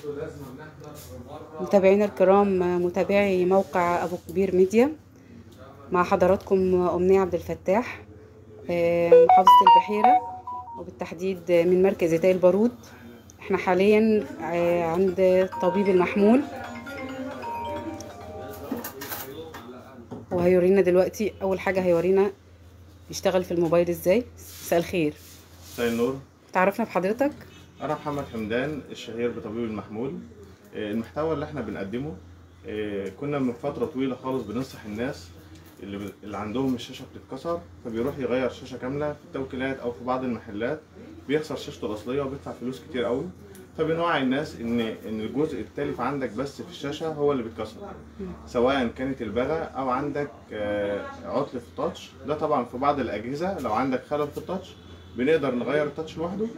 متابعينا الكرام متابعي موقع ابو كبير ميديا مع حضراتكم امنيه عبد الفتاح آه، محافظه البحيره وبالتحديد من مركز زيتاي البارود احنا حاليا آه، عند الطبيب المحمول وهيورينا دلوقتي اول حاجه هيورينا يشتغل في الموبايل ازاي مساء الخير مساء النور تعرفنا بحضرتك انا محمد حمدان الشهير بطبيب المحمول آه، المحتوى اللي احنا بنقدمه آه، كنا من فتره طويله خالص بننصح الناس اللي, ب... اللي عندهم الشاشه بتتكسر فبيروح يغير شاشه كامله في التوكيلات او في بعض المحلات بيخسر شاشته الاصليه وبيدفع فلوس كتير قوي فبنوعي الناس ان ان الجزء التالف عندك بس في الشاشه هو اللي بيتكسر سواء كانت الباغه او عندك آه، عطل في التاتش ده طبعا في بعض الاجهزه لو عندك خلل في التاتش بنقدر نغير التاتش لوحده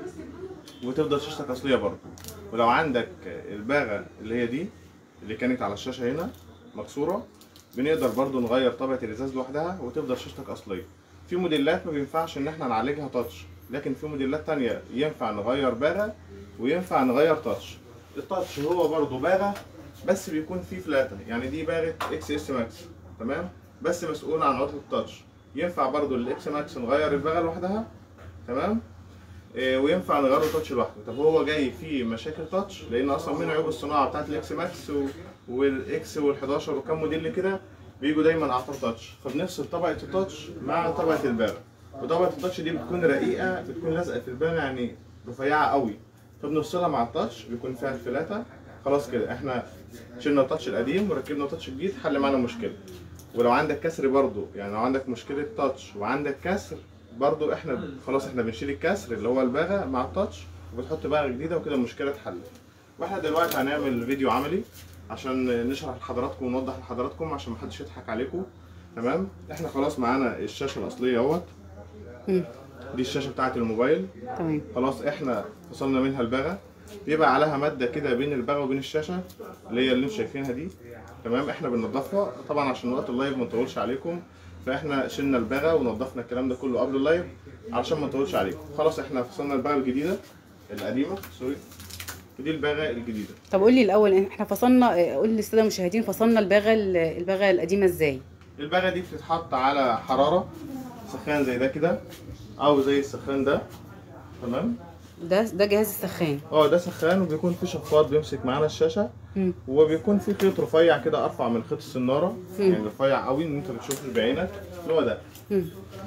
وتفضل شاشتك اصليه برضه ولو عندك الباغه اللي هي دي اللي كانت على الشاشه هنا مكسوره بنقدر برضه نغير طبقه الازاز لوحدها وتفضل شاشتك اصليه في موديلات ما بينفعش ان احنا نعالجها تاتش لكن في موديلات تانية ينفع نغير باغه وينفع نغير تاتش التاتش هو برضه باغه بس بيكون فيه فلاته يعني دي باغه اكس اس ماكس تمام بس مسؤول عن عطل التاتش ينفع برضه الاكس ماكس نغير الباغه لوحدها تمام إيه، وينفع نغير له تاتش لوحده طب هو جاي فيه مشاكل تاتش لان اصلا من عيوب الصناعه بتاعت الاكس ماكس و- والاكس وال11 وكم موديل كده بيجوا دايما اعطال تاتش فبنفصل طبقه التاتش مع طبقه الباغه وطبقه التاتش دي بتكون رقيقه بتكون لازقه في الباغه يعني رفيعه قوي فبنفصلها مع التاتش بيكون فيها الفلاته خلاص كده احنا شلنا التاتش القديم وركبنا تاتش جديد حل معانا المشكله ولو عندك كسر برضو يعني لو عندك مشكله تاتش وعندك كسر برضو احنا خلاص احنا بنشيل الكسر اللي هو الباغه مع التاتش وبتحط باغه جديده وكده المشكله اتحلت واحنا دلوقتي هنعمل فيديو عملي عشان نشرح لحضراتكم ونوضح لحضراتكم عشان محدش يضحك عليكم تمام احنا خلاص معانا الشاشه الاصليه اهوت مم. دي الشاشه بتاعه الموبايل تمام خلاص احنا فصلنا منها الباغه بيبقى عليها ماده كده بين الباغه وبين الشاشه اللي هي اللي انتم شايفينها دي تمام احنا بننضفها طبعا عشان وقت اللايف ما نطولش عليكم فاحنا شلنا الباغه ونضفنا الكلام ده كله قبل اللايف علشان ما نطولش عليكم خلاص احنا فصلنا الباغه الجديده القديمه سوري ودي الباغه الجديده طب قول لي الاول احنا فصلنا آه، قول للساده المشاهدين فصلنا الباغه الباغه القديمه ازاي الباغه دي بتتحط على حراره سخان زي ده كده او زي السخان ده تمام ده ده جهاز السخان اه ده سخان وبيكون فيه شفاط بيمسك معانا الشاشه مم. وبيكون في خيط رفيع كده ارفع من خيط السناره مم. يعني رفيع قوي ان انت بتشوفه بعينك اللي هو ده مم.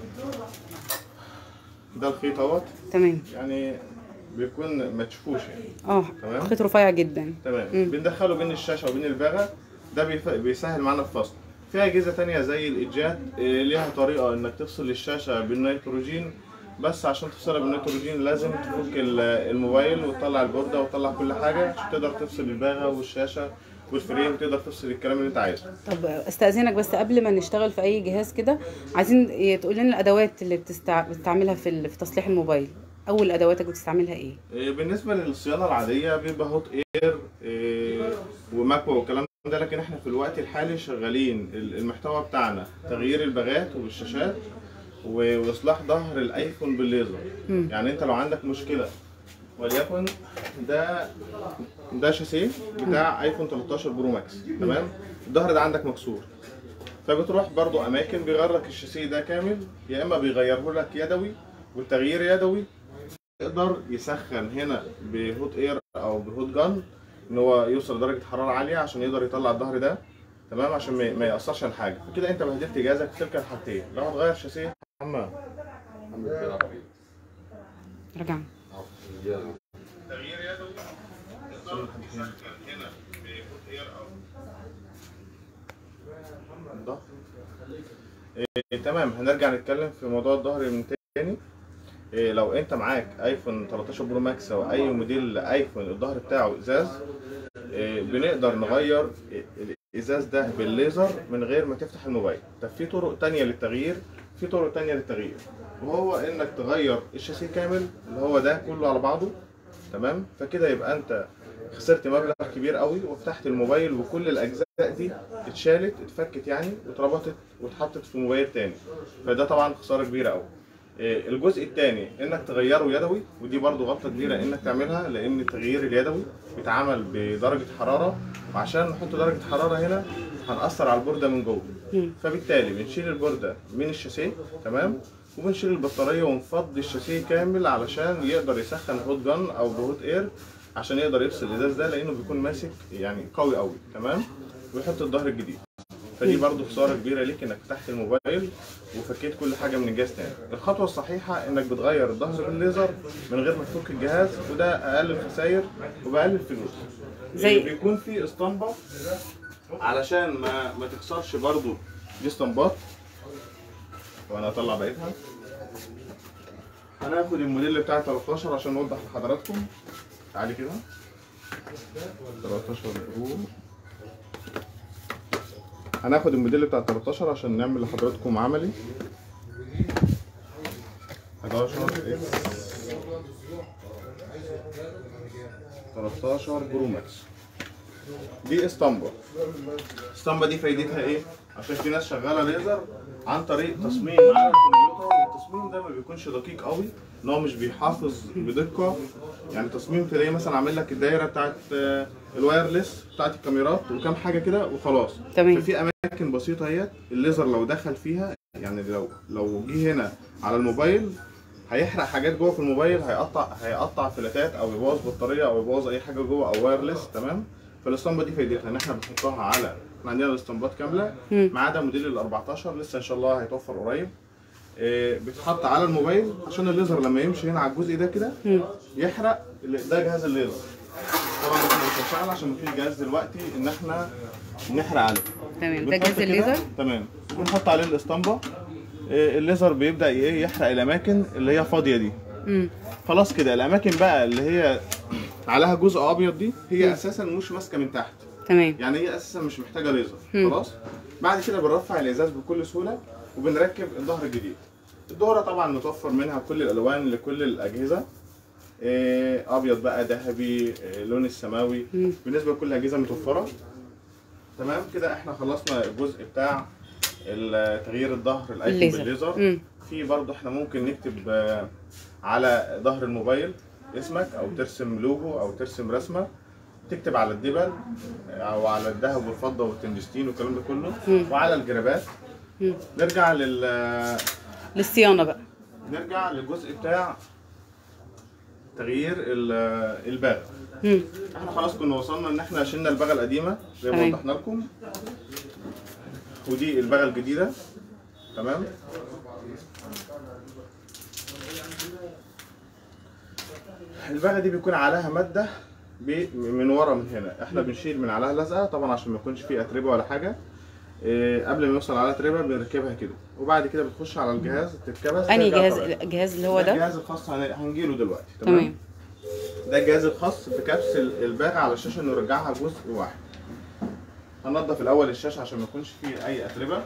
ده الخيط اهوت تمام يعني بيكون ما تشوفوش يعني اه تمام. خيط رفيع جدا تمام مم. بندخله بين الشاشه وبين الباغه ده بيف- بيسهل معانا الفصل في اجهزه تانية زي الايجات إيه، ليها طريقه انك تفصل الشاشه بالنيتروجين بس عشان تفصلها بالنيتروجين لازم تفك ال- الموبايل وتطلع البورده وتطلع كل حاجه عشان تقدر تفصل الباغه والشاشه والفريم تقدر تفصل الكلام اللي انت عايزه طب استاذنك بس قبل ما نشتغل في اي جهاز كده عايزين إيه، تقول لنا الادوات اللي بتستع... بتستعملها في ال... في تصليح الموبايل اول ادواتك بتستعملها ايه إيه، بالنسبه للصيانه العاديه بيبقى هوت اير إيه، وماكوا والكلام ده لكن احنا في الوقت الحالي شغالين ال- المحتوى بتاعنا تغيير الباغات والشاشات و- واصلاح ظهر الايفون بالليزر مم. يعني انت لو عندك مشكله وليكن ده ده شاسيه بتاع ايفون 13 برو ماكس تمام الظهر ده عندك مكسور فبتروح برضو اماكن بيغير لك الشاسيه ده كامل يا اما بيغيره لك يدوي والتغيير يدوي يقدر يسخن هنا بهوت اير او بهوت جان ان هو يوصل لدرجه حراره عاليه عشان يقدر يطلع الظهر ده تمام عشان ما ما ياثرش على حاجه فكده انت بهدلت جهازك في تلك الحالتين لو هتغير شاسيه محمد رجعنا تغيير يدوي يقدر يسخن هنا بهوت اير او الظهر إيه تمام هنرجع نتكلم في موضوع الظهر من تاني إيه لو انت معاك ايفون 13 برو ماكس او اي موديل ايفون الظهر بتاعه ازاز إيه بنقدر نغير الازاز ده بالليزر من غير ما تفتح الموبايل طب في طرق تانية للتغيير في طرق تانية للتغيير وهو انك تغير الشاسيه كامل اللي هو ده كله على بعضه تمام فكده يبقى انت خسرت مبلغ كبير قوي وفتحت الموبايل وكل الاجزاء دي اتشالت اتفكت يعني واتربطت واتحطت في موبايل تاني فده طبعا خساره كبيره قوي آه، الجزء الثاني انك تغيره يدوي ودي برضو غلطه كبيره انك تعملها لان التغيير اليدوي بيتعمل بدرجه حراره وعشان نحط درجه حراره هنا هنأثر على البورده من جوه مم. فبالتالي بنشيل البورده من الشاسيه تمام وبنشيل البطاريه ونفضي الشاسيه كامل علشان يقدر يسخن هوت جان او بهوت اير عشان يقدر يفصل الازاز ده لانه بيكون ماسك يعني قوي قوي تمام ويحط الظهر الجديد فدي برضو خساره كبيره ليك انك فتحت الموبايل وفكيت كل حاجه من الجهاز تاني الخطوه الصحيحه انك بتغير الظهر بالليزر من غير ما تفك الجهاز وده اقل الخسائر وباقل الفلوس زي- بيكون في اسطمبه علشان ما ما تخسرش برضو دي اسطمبات وانا اطلع بقيتها هناخد الموديل بتاع 13 عشان نوضح لحضراتكم تعالي كده 13 برو هناخد الموديل بتاع 13 عشان نعمل لحضراتكم عملي 11 اكس 13 برو ماكس دي اسطمبة الاسطمبة دي فايدتها ايه؟ عشان في ناس شغالة ليزر عن طريق تصميم على الكمبيوتر التصميم ده ما بيكونش دقيق قوي ان هو مش بيحافظ بدقة يعني تصميم تلاقيه مثلا عامل لك الدايرة بتاعت آه، الوايرلس بتاعت الكاميرات وكام حاجة كده وخلاص تمام. ففي اماكن بسيطة اهيت الليزر لو دخل فيها يعني لو لو جه هنا على الموبايل هيحرق حاجات جوه في الموبايل هيقطع هيقطع فلاتات او يبوظ بطاريه او يبوظ اي حاجه جوه او وايرلس تمام فالاسطمبه دي فايدتها ان احنا بنحطها على احنا عندنا الاسطمبات كامله مم. ما عدا موديل ال 14 لسه ان شاء الله هيتوفر قريب إيه، بتتحط على الموبايل عشان الليزر لما يمشي هنا على الجزء ده كده مم. يحرق ال- ده جهاز الليزر طبعا احنا مش هنشتغل عشان مفيش جهاز دلوقتي ان احنا نحرق عليه تمام ده بنحط جهاز كده- الليزر تمام بنحط عليه الاسطمبه إيه، الليزر بيبدا ايه يحرق الاماكن اللي هي فاضيه دي مم. خلاص كده الاماكن بقى اللي هي عليها جزء ابيض دي هي اساسا مش ماسكه من تحت تمام يعني هي اساسا مش محتاجه ليزر مم. خلاص بعد كده بنرفع الازاز بكل سهوله وبنركب الظهر الجديد الظهر طبعا متوفر منها كل الالوان لكل الاجهزه إيه، ابيض بقى ذهبي إيه، لون السماوي مم. بالنسبه لكل الاجهزه متوفره تمام كده احنا خلصنا الجزء بتاع ال- تغيير الظهر الايكون الليزر بالليزر مم. في برضه احنا ممكن نكتب آه، على ظهر الموبايل اسمك او ترسم لوجو او ترسم رسمه تكتب على الدبل آه، او على الذهب والفضه والتنجستين والكلام ده كله مم. وعلى الجرابات مم. نرجع لل للصيانه بقى نرجع للجزء بتاع تغيير ال- الباغه مم. احنا خلاص كنا وصلنا ان احنا شلنا الباغه القديمه زي ما تمام. وضحنا لكم ودي الباغه الجديده تمام الباغه دي بيكون عليها ماده بي- من ورا من هنا احنا بنشيل من عليها لزقه طبعا عشان ما يكونش فيه اتربه ولا حاجه إيه، قبل ما يوصل على اتربه بنركبها كده وبعد كده بتخش على الجهاز تركبها انهي ترجع جهاز طبيعي. الجهاز اللي هو ده ده الجهاز الخاص هن- هنجيله دلوقتي تمام ده الجهاز الخاص بكبس الباغة على الشاشة نرجعها جزء واحد هننضف الأول الشاشة عشان ما يكونش فيه أي أتربة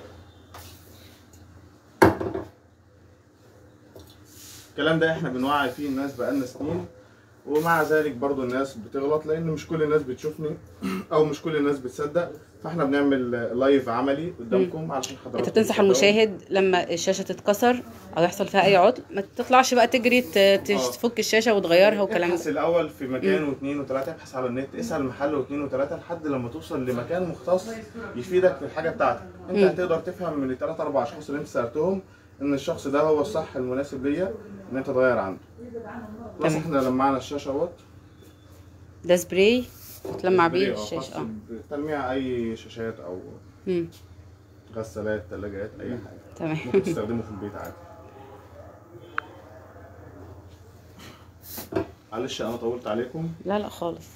الكلام ده احنا بنوعي فيه الناس بقالنا سنين ومع ذلك برضو الناس بتغلط لان مش كل الناس بتشوفني او مش كل الناس بتصدق فاحنا بنعمل لايف عملي قدامكم علشان حضراتكم انت بتنصح تصدقوا. المشاهد لما الشاشه تتكسر او يحصل فيها اي عطل ما تطلعش بقى تجري ت- آه. تفك الشاشه وتغيرها والكلام ابحث ده الاول في مكان واثنين وثلاثه ابحث على النت اسال محل واثنين وثلاثه لحد لما توصل لمكان مختص يفيدك في الحاجه بتاعتك انت مم. هتقدر تفهم من الثلاث اربع اشخاص اللي انت سالتهم ان الشخص ده هو الصح المناسب ليا ان انت تغير عنده خلاص تمام. احنا لمعنا الشاشه اهوت ده سبراي تلمع بيه آه، الشاشه خاص اه بتلميع اي شاشات او مم. غسالات ثلاجات اي حاجه تمام ممكن تستخدمه في البيت عادي معلش انا طولت عليكم لا لا خالص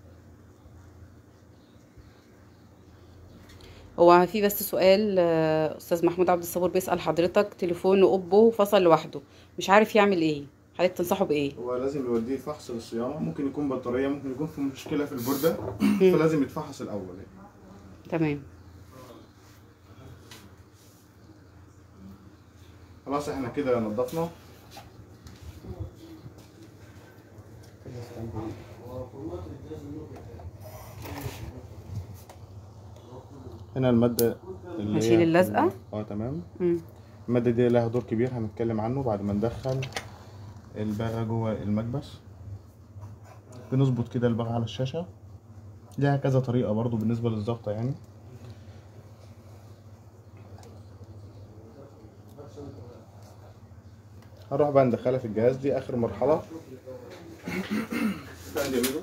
هو في بس سؤال آه، استاذ محمود عبد الصبور بيسأل حضرتك تليفون اوبو فصل لوحده مش عارف يعمل ايه حضرتك تنصحه بايه هو لازم يوديه فحص للصيانه ممكن يكون بطاريه ممكن يكون في مشكله في البورده فلازم يتفحص الاول يعني. تمام خلاص احنا كده نضفنا هنا الماده اللي هشيل هي- اللزقة. اه تمام مم. المادة دي لها دور كبير هنتكلم عنه بعد ما ندخل الباغة جوه المكبس بنظبط كده الباغة على الشاشة ليها كذا طريقة برضو بالنسبة للظبطة يعني هنروح بقى ندخلها في الجهاز دي آخر مرحلة ستاند يمينه.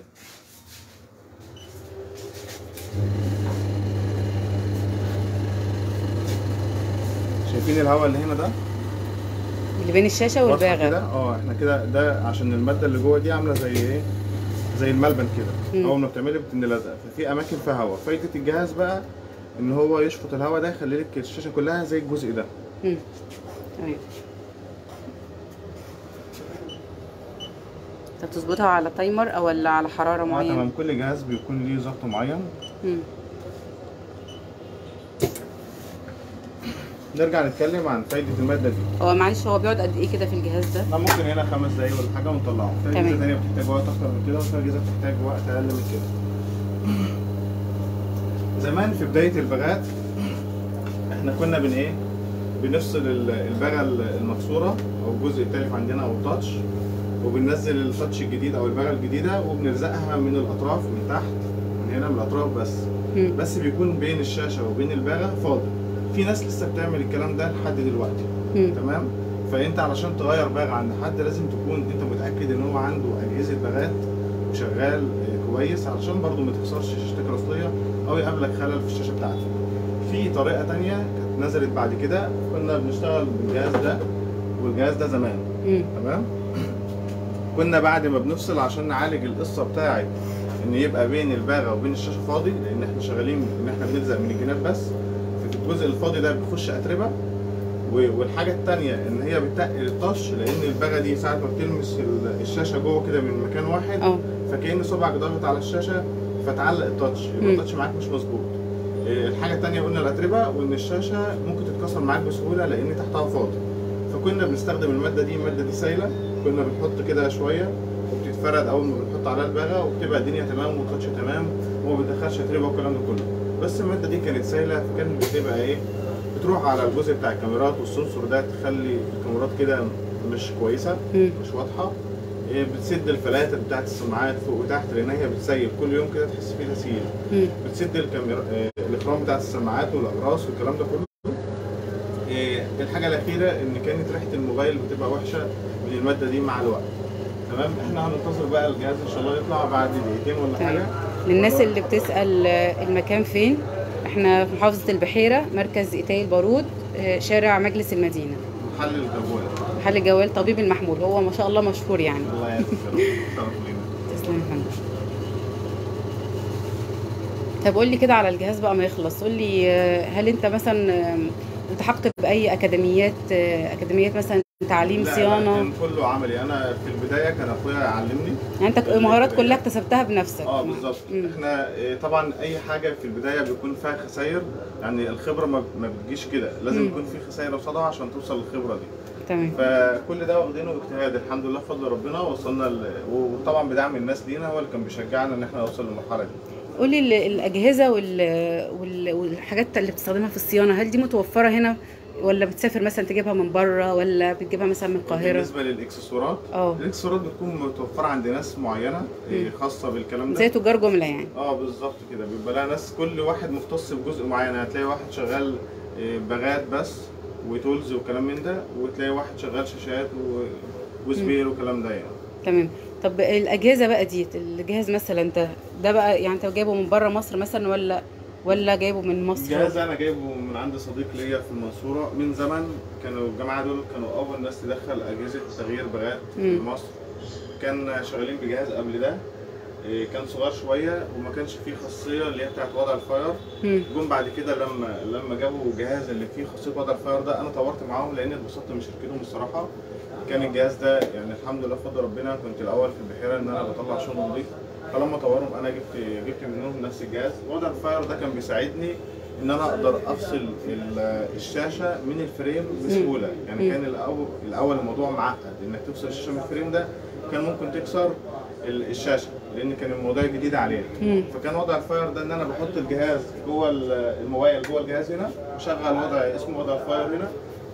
شايفين الهواء اللي هنا ده اللي بين الشاشه واضحة كده والباغه اه احنا كده ده عشان الماده اللي جوه دي عامله زي ايه زي الملبن كده مم. اول ما بتعملي بتنلزق ففي اماكن فيها هواء فايده الجهاز بقى ان هو يشفط الهواء ده يخلي لك الشاشه كلها زي الجزء ده مم. تمام طب تظبطها على تايمر او ولا على حراره آه، معينه تمام كل جهاز بيكون ليه ضغط معين مم. نرجع نتكلم عن فايده الماده دي هو معلش هو بيقعد قد ايه كده في الجهاز ده احنا ممكن هنا خمس دقايق ولا حاجه ونطلعه في تمام. اجهزه ثانيه بتحتاج وقت اكتر من كده وفي اجهزه بتحتاج وقت اقل من كده زمان في بدايه الباغات احنا كنا بن ايه بنفصل ال- الباغه ال- المكسوره او الجزء التالف عندنا او التاتش وبننزل التاتش الجديد او الباغه الجديده وبنلزقها من الاطراف من تحت من هنا من الاطراف بس مم. بس بيكون بين الشاشه وبين الباغه فاضي في ناس لسه بتعمل الكلام ده لحد دلوقتي مم. تمام فانت علشان تغير باغ عند حد لازم تكون انت متاكد ان هو عنده اجهزه باغات وشغال آه، كويس علشان برضو ما تخسرش شاشتك الاصليه او يقابلك خلل في الشاشه بتاعتك في طريقه تانية كانت نزلت بعد كده كنا بنشتغل بالجهاز ده والجهاز ده زمان مم. تمام كنا بعد ما بنفصل عشان نعالج القصه بتاعت ان يبقى بين الباغه وبين الشاشه فاضي لان احنا شغالين ان احنا بنلزق من الجناب بس في الجزء الفاضي ده بيخش اتربه و- والحاجه الثانيه ان هي بتقل التاتش لان الباغه دي ساعه ما بتلمس ال- الشاشه جوه كده من مكان واحد اه فكأن صبعك ضغط على الشاشه فتعلق التاتش يبقى مم. التاتش معاك مش مظبوط إيه، الحاجه الثانيه قلنا الاتربه وان الشاشه ممكن تتكسر معاك بسهوله لان تحتها فاضي فكنا بنستخدم الماده دي الماده دي سايله كنا بنحط كده شويه وبتتفرد اول ما بنحط عليها الباغه وبتبقى الدنيا تمام والتاتش تمام وما بتدخلش اتربه والكلام ده كله بس الماده دي كانت سايله فكانت بتبقى ايه بتروح على الجزء بتاع الكاميرات والسنسور ده تخلي الكاميرات كده مش كويسه مم. مش واضحه إيه، بتسد الفلاتر بتاعت السماعات فوق وتحت لان هي بتسيل كل يوم كده تحس فيه تسييل مم. بتسد الكاميرا آه، الاخرام بتاعت السماعات والاقراص والكلام ده كله إيه، الحاجه الاخيره ان كانت ريحه الموبايل بتبقى وحشه من الماده دي مع الوقت تمام احنا هننتظر بقى الجهاز ان شاء الله يطلع بعد دقيقتين ولا تمام. حاجه للناس اللي بتسأل آه، المكان فين احنا في محافظة البحيرة مركز إيتاي البارود آه، شارع مجلس المدينة محل الجوال محل جوال طبيب المحمول هو ما شاء الله مشهور يعني الله يعزك يا رب شرف لينا تسلم يا فندم طب قول لي كده على الجهاز بقى ما يخلص قول لي آه، هل انت مثلا آم، التحقت باي اكاديميات آه، اكاديميات مثلا تعليم لا، لا، صيانه كان كله عملي انا في البدايه كان اخويا علمني يعني انت المهارات كلها اكتسبتها بنفسك اه بالظبط مم. احنا إيه، طبعا اي حاجه في البدايه بيكون فيها خسائر يعني الخبره ما ما بتجيش كده لازم مم. يكون في خسائر قصادها عشان توصل للخبره دي تمام فكل ده واخدينه باجتهاد الحمد لله بفضل ربنا وصلنا ل... وطبعا بدعم الناس لينا هو اللي كان بيشجعنا ان احنا نوصل للمرحله دي قول لي ال- الاجهزه وال... وال... والحاجات اللي بتستخدمها في الصيانه هل دي متوفره هنا ولا بتسافر مثلا تجيبها من بره ولا بتجيبها مثلا من القاهره بالنسبه للاكسسوارات اه الاكسسوارات بتكون متوفره عند ناس معينه إيه، خاصه بالكلام ده زي تجار جمله يعني اه بالظبط كده بيبقى لها ناس كل واحد مختص بجزء معين هتلاقي واحد شغال آه، باغات بس وتولز وكلام من ده وتلاقي واحد شغال شاشات و... وسبير وكلام ده يعني تمام طب الاجهزه بقى ديت الجهاز مثلا ده ده بقى يعني انت جايبه من بره مصر مثلا ولا ولا جايبه من مصر الجهاز انا جايبه من عند صديق ليا في المنصوره من زمان كانوا الجماعه دول كانوا اول ناس تدخل اجهزه تغيير باغات في مم. مصر كان شغالين بجهاز قبل ده إيه، كان صغير شويه وما كانش فيه خاصيه اللي هي بتاعت وضع الفاير مم. جم بعد كده لما لما جابوا الجهاز اللي فيه خاصيه وضع الفاير ده انا طورت معاهم لان اتبسطت من شركتهم الصراحه كان الجهاز ده يعني الحمد لله بفضل ربنا كنت الاول في البحيره ان انا بطلع شغل نظيف فلما طورهم انا جبت جبت منهم نفس الجهاز وضع الفاير ده كان بيساعدني ان انا اقدر افصل ال- الشاشه من الفريم بسهوله يعني مم. كان الاول الاول الموضوع معقد انك تفصل الشاشه من الفريم ده كان ممكن تكسر ال- الشاشه لان كان الموضوع جديد علينا مم. فكان وضع الفاير ده ان انا بحط الجهاز جوه ال- الموبايل جوه الجهاز هنا وشغل وضع اسمه وضع الفاير هنا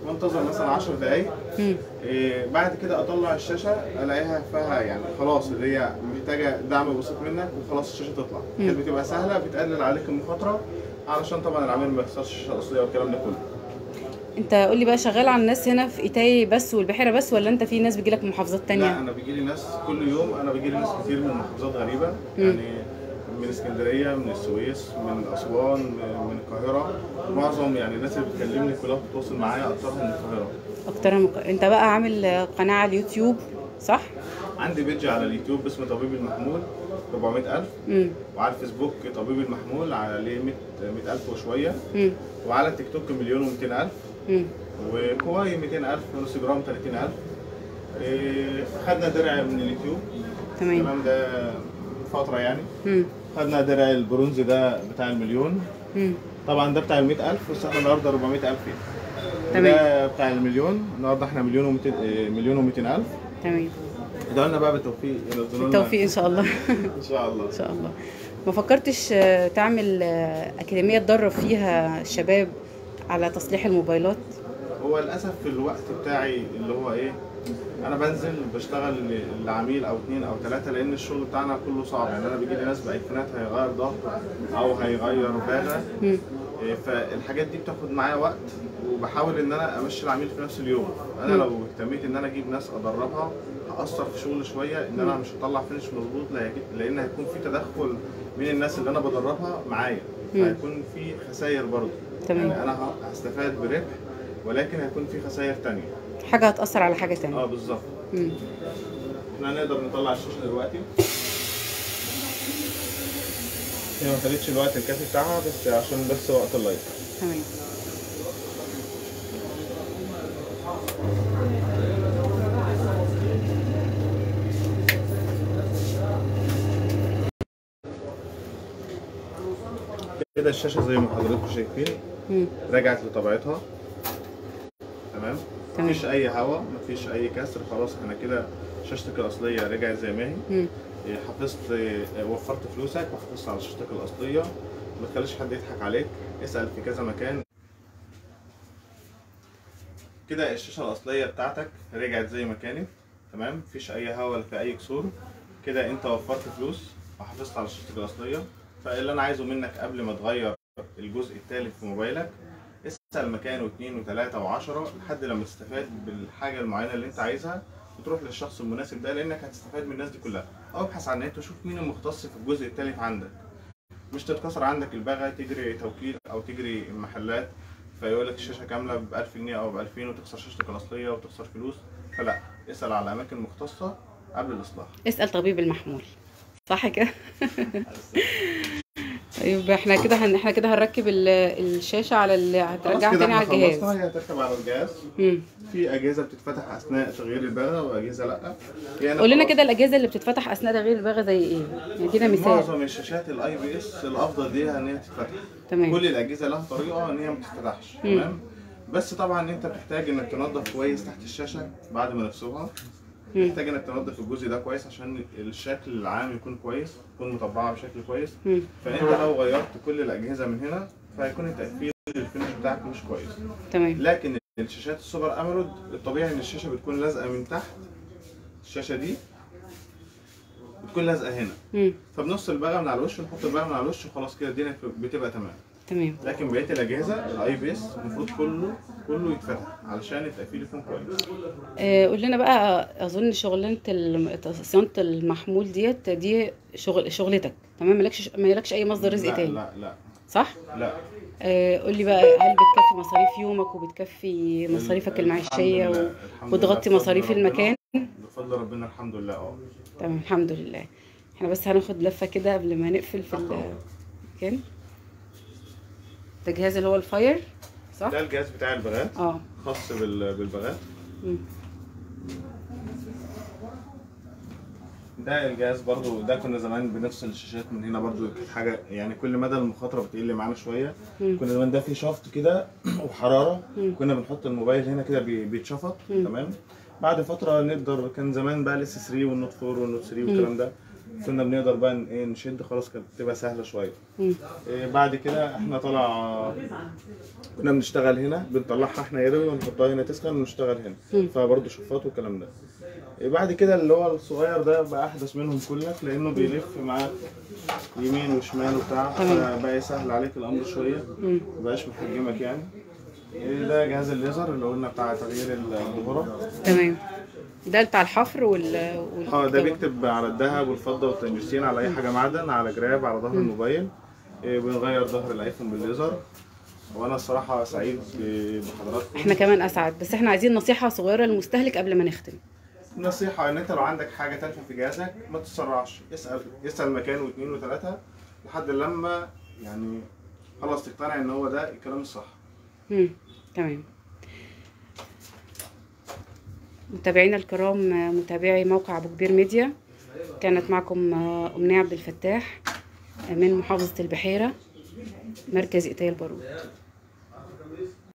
وانتظر مثلا 10 دقايق مم. إيه بعد كده اطلع الشاشه الاقيها فيها يعني خلاص اللي هي محتاجه دعم بسيط منك وخلاص الشاشه تطلع مم. كانت بتبقى سهله بتقلل عليك المخاطره علشان طبعا العميل ما يخسرش الشاشه الاصليه والكلام ده كله انت قول لي بقى شغال على الناس هنا في ايتاي بس والبحيره بس ولا انت في ناس بيجيلك من محافظات لا تانية انا بيجي لي ناس كل يوم انا بيجي لي ناس كتير من محافظات غريبه يعني من اسكندريه من السويس من اسوان من من القاهره معظم يعني الناس اللي بتكلمني كلها بتتواصل معايا اكترهم من القاهره اكتر مك... انت بقى عامل قناه على اليوتيوب صح عندي بيج على اليوتيوب اسمه طبيب المحمول 400000 امم وعلى الفيسبوك طبيب المحمول عليه 100 100000 وشويه امم وعلى التيك توك مليون و200000 امم وكواي 200000 وانستجرام 30000 إيه، خدنا درع من اليوتيوب تمام تمام ده فتره يعني امم خدنا درع البرونز ده بتاع المليون امم طبعا ده بتاع ال 100000 بس احنا النهارده 400000 فيه تمام. ده بتاع المليون النهارده احنا مليون و200 مليون و200000 تمام ادعوا لنا بقى بالتوفيق ينزلوا لنا بالتوفيق ان شاء الله ان شاء الله ان شاء الله ما فكرتش آه، تعمل آه، اكاديميه تدرب فيها الشباب على تصليح الموبايلات هو للاسف في الوقت بتاعي اللي هو ايه انا بنزل بشتغل ل- لعميل او اتنين او تلاته لان الشغل بتاعنا كله صعب يعني انا بيجي لي ناس بايفونات هيغير ظهر او هيغير باغه مم. إيه، فالحاجات دي بتاخد معايا وقت وبحاول ان انا امشي العميل في نفس اليوم انا مم. لو اهتميت ان انا اجيب ناس ادربها هاثر في شغل شويه ان انا مش هطلع فينش مظبوط لا- لان هيكون في تدخل من الناس اللي انا بدربها معايا مم. هيكون في خسائر برضه تمام. يعني انا ه- هستفاد بربح ولكن هيكون في خسائر تانية حاجه هتاثر على حاجه اه تانية بالظبط مم. احنا هنقدر نطلع الشاشه دلوقتي هي ما خدتش الوقت الكافي بتاعها بس عشان بس وقت اللايف تمام كده الشاشه زي ما حضراتكم شايفين مم. رجعت لطبيعتها تمام تمام. مفيش اي هواء مفيش اي كسر خلاص احنا كده شاشتك الاصليه رجعت زي ما هي مم. إيه، حافظت إيه، وفرت فلوسك وحافظت على شاشتك الاصليه ما تخليش حد يضحك عليك اسال في كذا مكان كده الشاشه الاصليه بتاعتك رجعت زي ما كانت تمام مفيش اي هوا ولا في اي كسور كده انت وفرت فلوس وحافظت على شاشتك الاصليه فاللي انا عايزه منك قبل ما تغير الجزء الثالث في موبايلك اسال مكان واثنين وثلاثه وعشرة لحد لما تستفاد بالحاجه المعينه اللي انت عايزها وتروح للشخص المناسب ده لانك هتستفاد من الناس دي كلها او ابحث عن النت وشوف مين المختص في الجزء الثالث عندك مش تتكسر عندك الباغه تجري توكيل او تجري محلات فيقول لك الشاشه كامله ب 1000 جنيه او ب 2000 وتخسر شاشتك الاصليه وتخسر فلوس فلا اسال على اماكن مختصه قبل الاصلاح اسال طبيب المحمول صح كده طيب احنا كده هن... احنا كده هنركب ال- الشاشه على ال... هترجعها تاني على الجهاز خلصنا هي هتركب على الجهاز مم. في اجهزه بتتفتح اثناء تغيير الباغه واجهزه لا يعني قول لنا خلاص كده الاجهزه اللي بتتفتح اثناء تغيير الباغه زي ايه يعني كده مثال معظم الشاشات الاي بي اس الافضل ليها ان هي تتفتح تمام كل الاجهزه لها طريقه ان هي ما تتفتحش مم. تمام بس طبعا انت بتحتاج انك تنظف كويس تحت الشاشه بعد ما نفسوها مم. محتاج انك تنظف الجزء ده كويس عشان الشكل العام يكون كويس تكون مطبعه بشكل كويس مم. فانت لو غيرت كل الاجهزه من هنا فهيكون التقفيل الفينش بتاعك مش كويس تمام لكن الشاشات السوبر امولود الطبيعي ان الشاشه بتكون لازقه من تحت الشاشه دي بتكون لازقه هنا مم. فبنص الباغه من على الوش ونحط الباغه من على الوش وخلاص كده الدنيا بتبقى تمام تمام لكن بقيه الاجهزه الاي بي اس المفروض كله كله يتفتح علشان التقفيل يكون كويس آه، قول لنا بقى اظن شغلانه الم- صيانه المحمول ديت دي شغل شغلتك تمام مالكش مالكش اي مصدر رزق لا تاني لا لا صح لا آه، قول لي بقى هل بتكفي مصاريف يومك وبتكفي مصاريفك الحمد المعيشيه لله، و... الحمد وتغطي لله، مصاريف بفضل المكان ربنا- بفضل ربنا الحمد لله اه تمام الحمد لله احنا بس هناخد لفه كده قبل ما نقفل في المكان ده جهاز اللي هو الفاير صح ده الجهاز بتاع البغات اه خاص بال- بالبغات مم. ده الجهاز برضو ده كنا زمان بنفصل الشاشات من هنا برضو كانت حاجه يعني كل مدى المخاطره بتقل معانا شويه مم. كنا زمان ده فيه شفط كده وحراره مم. كنا بنحط الموبايل هنا كده بي- بيتشفط مم. تمام بعد فتره نقدر كان زمان بقى الاس 3 والنوت 4 والنوت 3 والكلام ده كنا بنقدر بقى ن- ايه نشد خلاص كانت بتبقى سهله شويه مم. إيه بعد كده احنا طلع كنا بنشتغل هنا بنطلعها احنا يدوي ونحطها هنا تسخن ونشتغل هنا مم. فبرضه شفاط والكلام ده إيه بعد كده اللي هو الصغير ده بقى احدث منهم كلك لانه بيلف معاك يمين وشمال وبتاع تمام. فبقى يسهل عليك الامر شويه مم. مبقاش محجمك يعني إيه ده جهاز الليزر اللي قلنا بتاع تغيير الظهورة تمام ده بتاع الحفر وال وال- اه ده بيكتب على الذهب والفضة والتنجستين على أي حاجة معدن على جراب على ظهر الموبايل إيه بنغير ظهر الآيفون بالليزر وأنا الصراحة سعيد ب- بحضراتكم احنا كمان اسعد بس احنا عايزين نصيحه صغيره للمستهلك قبل ما نختم نصيحة إن أنت لو عندك حاجة تافهة في جهازك ما تتسرعش اسأل اسأل مكان واثنين وثلاثة لحد لما يعني خلاص تقتنع إن هو ده الكلام الصح مم. تمام متابعينا الكرام متابعي موقع ابو كبير ميديا كانت معكم امنيه عبد الفتاح من محافظه البحيره مركز ايتاي البارود